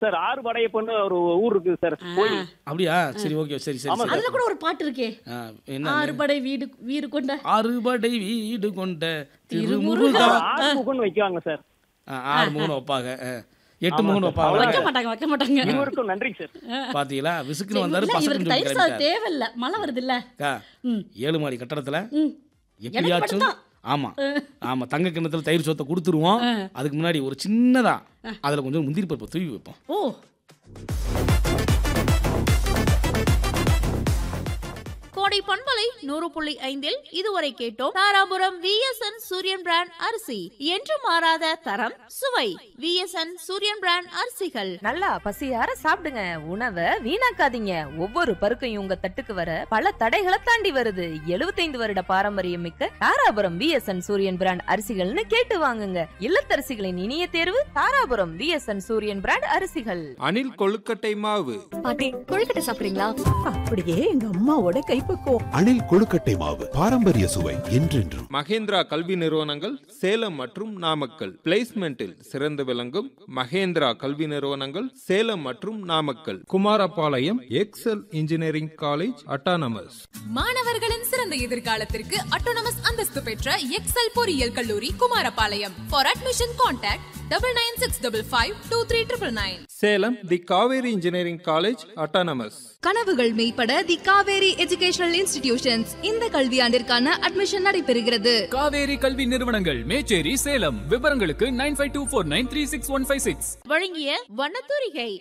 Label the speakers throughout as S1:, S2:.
S1: Sir ஆறு படையப்பன்னு ஒரு ஊர் இருக்கு சார் கோயில்
S2: அப்படியா சரி ஓகே சரி சரி
S1: ஆமா
S2: சரி
S3: அதுல கூட ஒரு பாட்டு இருக்கே
S2: ஆ, என்ன
S3: ஆறுபடை வீடு வீடு கொண்ட
S2: அறுபடை வீடு கொண்ட
S3: திருமுருகா.
S2: திருமுருகா
S1: ஆறு முகன் வைக்குவாங்க சார்
S2: ஆ, ஆறு மூணு வைப்பாங்க ஆ. எட்டு
S1: ஆமா
S2: மூணு
S1: சார்.
S2: வைப்பாங்க
S3: வைக்க மாட்டாங்க வைக்க மாட்டாங்க
S1: இவருக்கும் நன்றிங்க சார்
S2: பாத்தீங்களா விசுக்குன்னு
S3: சரி,
S2: வந்தாரு
S3: இல்ல,
S2: பசங்க
S3: இவருக்கு தயிர் சாதம்
S2: கிளம்பிட்டாரு
S3: தேவையில்ல மழை வருது இல்ல
S2: அக்கா,
S3: ம்.
S2: ஏழு மாடி கட்டடத்துல
S3: ம்.
S2: எப்படியாச்சும்
S3: மட்டும்தான்.
S2: ஆமா ஆமா தங்க கிண்ணத்துல தயிர் சோத்தை கொடுத்துருவோம் அதுக்கு முன்னாடி ஒரு சின்னதா அதுல கொஞ்சம் முந்திரி பருப்பு தூவி வைப்போம்
S3: ஓ
S4: கோடை பண்பலை நூறு புள்ளி ஐந்தில் இதுவரை கேட்டோம் தாராபுரம் விஎஸ்என் சூரியன் பிராண்ட் அரிசி என்று மாறாத தரம் சுவை விஎஸ்என் சூரியன் பிராண்ட் அரிசிகள்
S5: நல்லா பசியார சாப்பிடுங்க உணவை வீணாக்காதீங்க ஒவ்வொரு பருக்கையும் உங்க தட்டுக்கு வர பல தடைகளை தாண்டி வருது 75 வருட பாரம்பரியம் மிக்க தாராபுரம் விஎஸ்என் சூரியன் பிராண்ட் அரிசிகள்னு கேட்டு வாங்குங்க இல்லத்தரசிகளின் இனிய தேர்வு தாராபுரம் விஎஸ்என் சூரியன் பிராண்ட் அரிசிகள்
S6: அணில் கொழுக்கட்டை மாவு
S7: பாட்டி கொழுக்கட்டை சாப்பிடுறீங்களா
S8: அப்படியே எங்க அம்மாவோட கைப்பக்குவம்
S9: அணில் கொழுக்கட்டை மாவு பாரம்பரிய சுவை என்றென்றும்
S6: மகேந்திரா கல்வி நிறுவனங்கள் சேலம் மற்றும் நாமக்கல் பிளேஸ்மெண்டில் சிறந்து விளங்கும் மகேந்திரா கல்வி நிறுவனங்கள் சேலம் மற்றும் Namakkal Kumarapalayam Excel engineering college autonomous
S7: மாணவர்களின் சிறந்த எதிர்காலத்திற்கு அட்டோனமஸ் அந்தஸ்து பெற்ற எக்ஸல் பொறியியல் கல்லூரி Kumarapalayam for admission contact double nine six double five two three triple nine
S6: Salem the Kaveri engineering college autonomous
S7: கனவுகள் மெய்ப்பட தி காவேரி எஜுகேஷனல் இன்ஸ்டிடியூஷன்ஸ் இந்த கல்வியாண்டிற்கான அட்மிஷன் நடைபெறுகிறது
S10: காவேரி கல்வி நிறுவனங்கள் மேச்சேரி சேலம் விவரங்களுக்கு nine five two four nine three six one five six
S4: வழங்கிய வண்ணத்தூரிகை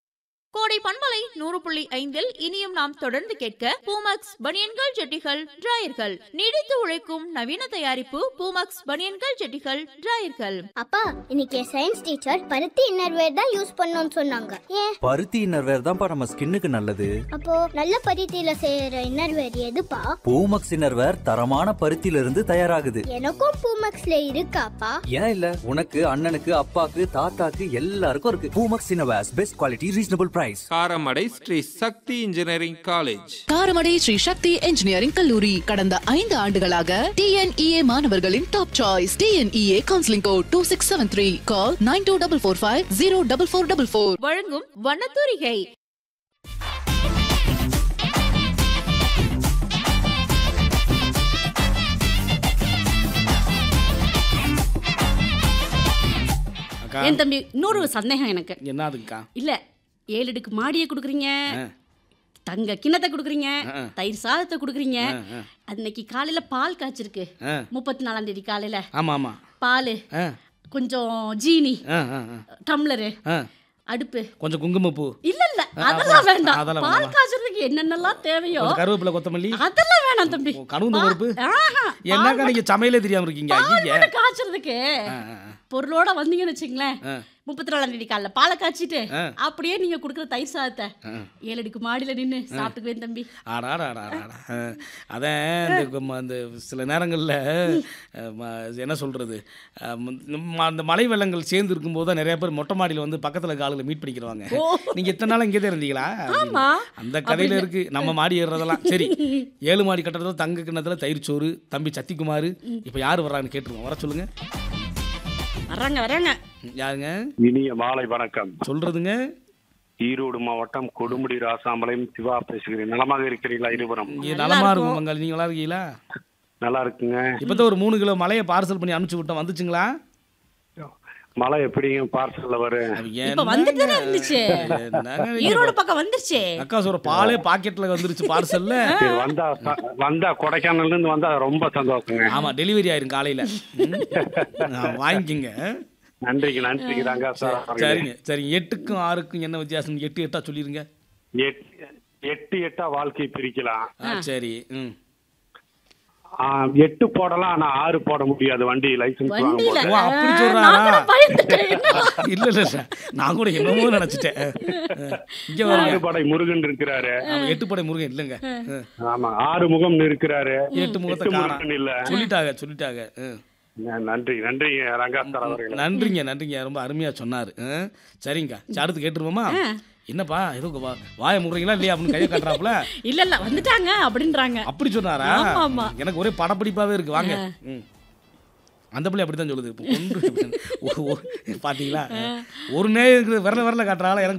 S4: கோடை பண்பலை நூறு புள்ளி ஐந்தில் இனியும் நாம் தொடர்ந்து கேட்க பூமக்ஸ் பனியன்கள் ஜெட்டிகள் டிராயர்கள் நீடித்து உழைக்கும் நவீன தயாரிப்பு பூமக்ஸ் பனியன்கள் ஜெட்டிகள் டிராயர்கள்
S11: அப்பா இன்னைக்கு சயின்ஸ் டீச்சர் பருத்தி இன்னர்வேர் தான் யூஸ் பண்ணணும்னு சொன்னாங்க ஏன்
S12: பருத்தி இன்னர்வேர் தான்ப்பா நம்ம ஸ்கின்னுக்கு நல்லது
S11: அப்போ நல்ல பருத்தியில செய்யற இன்னர்வேர் எதுப்பா
S12: பூமக்ஸ் இன்னர்வேர் தரமான பருத்தியில இருந்து தயாராகுது
S11: எனக்கும் பூமக்ஸ்ல இருக்காப்பா
S12: ஏன் இல்ல உனக்கு அண்ணனுக்கு அப்பாக்கு தாத்தாக்கு எல்லாருக்கும் இருக்கு Poomex innerwears best quality reasonable price
S6: Karamadai Sri Shakthi engineering college
S13: Karamadai Sri Shakthi engineering கல்லூரி கடந்த ஐந்து ஆண்டுகளாக டிஎன்இஏ மாணவர்களின் top choice TNEA counselling code two six seven three call nine two double four five zero double four double four
S4: வழங்கும் வண்ணத்தூரிகை
S2: அக்கா
S3: என் தம்பி இன்னொரு சந்தேகம் எனக்கு
S2: என்னதுக்கா
S3: இல்ல ஏழு அடுக்கு மாடியை கொடுக்குறீங்க தங்க கிண்ணத்தை கொடுக்குறீங்க
S2: ஆ.
S3: தயிர் சாதத்தை கொடுக்குறீங்க
S2: ஆ, ஆ.
S3: அன்னைக்கு காலையில பால் காய்ச்சிருக்கு
S2: ஆ.
S3: முப்பத்தி நாலாம் தேதி காலையில
S2: ஆமா ஆமா
S3: பால்
S2: ஆ
S3: கொஞ்சம் ஜீனி
S2: ஆ ஆ ஆ.
S3: டம்ளரு
S2: ஆ
S3: அடுப்பு
S2: கொஞ்சம் குங்குமப்பூ
S3: இல்ல இல்ல
S2: ஆ,
S3: அதெல்லாம்
S2: அப்புறம்
S3: வேண்டாம்
S2: அதெல்லாம்
S3: பால்
S2: வேண்டாமா?
S3: காய்ச்சறதுக்கு என்னென்னலாம் தேவையோ
S2: கொஞ்சம் கருவேப்பிலை கொத்தமல்லி
S3: அதெல்லாம் வேணாம் தம்பி
S2: கணுந்து பருப்பு
S3: ஆஹா,
S2: என்னக்கா நீங்க சமையலே தெரியாம இருக்கீங்க
S3: பால்
S2: ஐயா
S3: மட்டும் காய்ச்சறதுக்கு பொருளோட வந்தீங்கன்னு வச்சுங்களேன்
S2: ஆ.
S3: முப்பத்தி நாலாம் தேதி காலைல பாலை காய்ச்சிட்டு
S2: ஆ.
S3: அப்படியே நீங்க கொடுக்குற தயிர் சாதத்தை
S2: ஆ.
S3: ஏழடிக்கு மாடியில நின்னு சாப்பிட்டுக்குவேன் தம்பி
S2: ஆடாடாடாடா அதான் இந்த கு- அந்த சில நேரங்களில் என்ன சொல்கிறது அந்த மழை வெள்ளங்கள் சேர்ந்து இருக்கும்போது தான் நிறைய பேர் மொட்டை மாடியில் வந்து பக்கத்தில் காலில் மீட் பண்ணிக்கிறவாங்க நீங்கள் இத்தனை நாள் இங்கே தான் இருந்தீங்களா அப்படின்னு.
S3: ஆமா.
S2: அந்த கதையில் இருக்கு நம்ம மாடி ஏறுறதெல்லாம் சரி ஏழு மாடி கட்டடத்தில் தங்க கிண்ணத்தில் தயிர் சோறு தம்பி சத்திக்குமார் இப்போ யார் வர்றாங்கன்னு கேட்டுருவோம் வர சொல்லுங்க
S3: வர்றாங்க வர்றாங்க
S2: யாருங்க
S14: இனிய மாலை வணக்கம்
S2: சொல்றதுங்க
S14: ஈரோடு மாவட்டம் கொடுமுடி ராசாமலையும் சிவா பேசுகிறேன் நலமாக இருக்கிறீங்களா இருவரும்
S2: இங்கே நலமா இருக்கும் மங்கள் நீங்களா இருக்கீங்களா
S14: நல்லா இருக்குங்க
S2: இப்போதான் ஒரு மூணு கிலோ மலையை பார்சல் பண்ணி அனுப்பிச்சு விட்டோம் வந்துச்சுங்களா
S14: மழை எப்படிங்க பார்சல்ல வரும்
S3: இப்ப வந்துட்டு தானே இருந்துச்சு ஈரோடு பக்கம் வந்துருச்சு
S2: அக்கா சொல்ற பாலே பாக்கெட்ல வந்துருச்சு பார்சல்ல
S14: சரி, வந்தா வந்தா கொடைக்கானல்ல இருந்து வந்தா ரொம்ப சந்தோஷங்க
S2: ஆமா டெலிவரி ஆயிரும் காலையில ம். ஆ, வாங்கிக்கங்க
S14: நன்றிங்க நன்றிங்க ரங்கா சார் அவர்களே.
S2: சரிங்க சரிங்க எட்டுக்கும் ஆறுக்கும் என்ன வித்தியாசம் எட்டு எட்டா சொல்லிருங்க
S14: எட்டு- எட்டு எட்டா வாழ்க்கை பிரிக்கலாம்
S2: ஆ, சரி ம்
S14: ஆ, எட்டு போடலாம் ஆனா ஆறு போட முடியாது வண்டி லைசன்ஸ்
S2: ஓ,
S14: வாங்கும்போது
S2: அப்படி சொல்றாரா இல்ல இல்ல இல்ல நான் கூட என்னமோ நினைச்சிட்டேன் இங்க
S14: ஆறு
S2: வருங்க
S14: படை முருகன் இருக்கிறாரு
S2: ஆமா, எட்டு படை முருகன் இல்லைங்க ஆ.
S14: ஆமா ஆறு முகம் இருக்கிறாரு
S2: எட்டு முகத்தை
S14: எட்டு
S2: காணா
S14: முருகன் இல்ல
S2: சொல்லிட்டாங்க சொல்லிட்டாங்க ஆ.
S14: நன்றி நன்றி ரங்கா சார் அவர்களே
S2: நன்றிங்க நன்றிங்க ரொம்ப அருமையா சொன்னாரு ஆ, சரிங்க சரி, அடுத்து கேட்டுருவோமா என்னப்பா ஏதோ வா- வாயை முடுறீங்களா இல்லையா அப்படின்னு கையை காட்டுறாப்புல
S3: இல்ல இல்ல வந்துட்டாங்க அப்படின்றாங்க
S2: அப்படி சொன்னாரா
S3: ஆமா, ஆமா.
S2: எனக்கு ஒரே படப்பிடிப்பாவே இருக்கு வாங்க ம் அந்த பிள்ளை அப்படி தான் சொல்லுது இப்போ கொன்று ஒ- ஒ- பாத்தீங்களா ஒரு நேயருக்கு விரல விரல காட்டுறால எனக்கு